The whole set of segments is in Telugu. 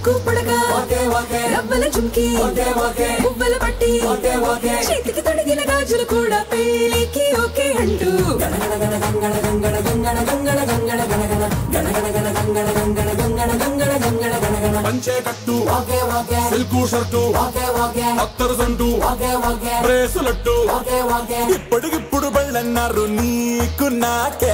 ముక్కు పొడగా రవ్వల చుంకి పువ్వుల పట్టి చేతికి తొడిగిన గాజులు కూడా పెళ్ళికి ఓకే అంటూ పంచే కట్టు సిల్కు షర్టు అత్తరు సంటు బ్రేసులట్టు ఇప్పటికిప్పుడు బళ్ళన్నారు నీకు నాకే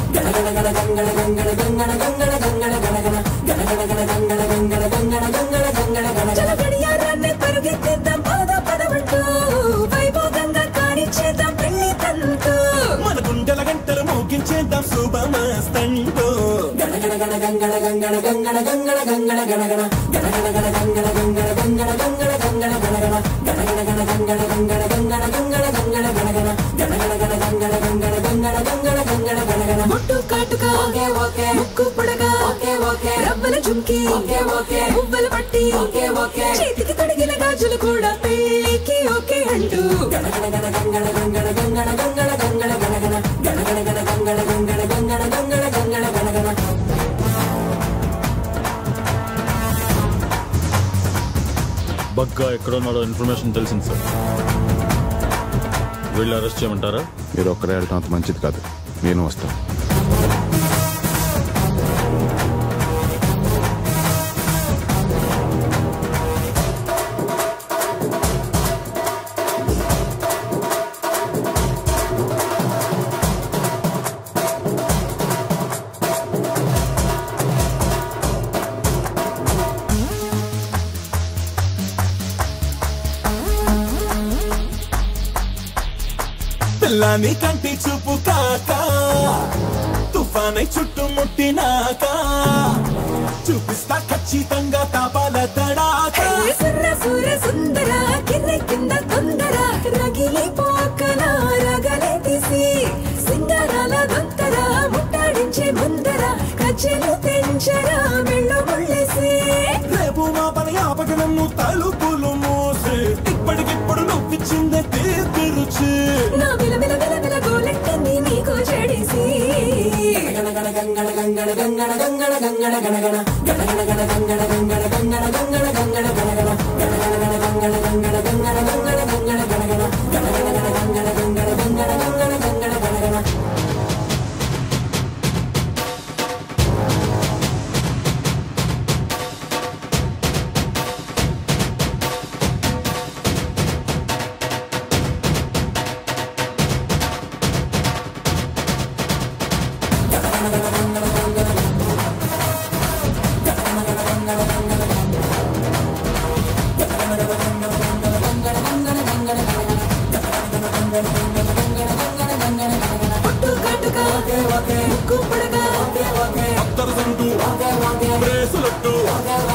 చల గడియారాన్ని పరుగెత్తిద్దాం పద పదమంటూ వైభోగంగా కానిచ్చేద్దాం పెళ్లి తంతు మన గుండెల గంటలు మోగించేద్దాం శుభమస్తంటూ ముట్టు కాటుగా ముక్కు పొడగా రవ్వల చుంకి పువ్వుల పట్టి చేతికి తొడిగిన గాజులు కూడా పెళ్ళికి ఓకే అంటూ బగ్గా ఎక్కడున్నాడో ఇన్ఫర్మేషన్ తెలిసింది సార్ వీళ్ళు అరెస్ట్ చేయమంటారా మీరు ఒక్కరే వెళ్ళటం అంత మంచిది కాదు నేను వస్తాను పిల్లాని కంటి చూపు కాక తుఫానై చుట్టుముట్టినాక చూపిస్తా ఖచ్చితంగా తాపాల తడాక సుర్ర సూర సుందర కింద కింద తొందర రగిలి పోకన రగలే తీసి సింగరాల దొంతర ముట్టాడించే ముందర కచ్చెలు తెంచరా మెళ్ళు ముళ్ళేసి రేపు మా పని ఆపక నన్ను తలుపులు మూసి ఇప్పటికిప్పుడు నువ్విచ్చిందే తీర్పు రుచి నా విల విల విల విల గోలెట్టింది నీకు చెడిసి పట్టు కాటుగా ముక్కు పొడగా అత్తరు సంటు బ్రేసులట్టు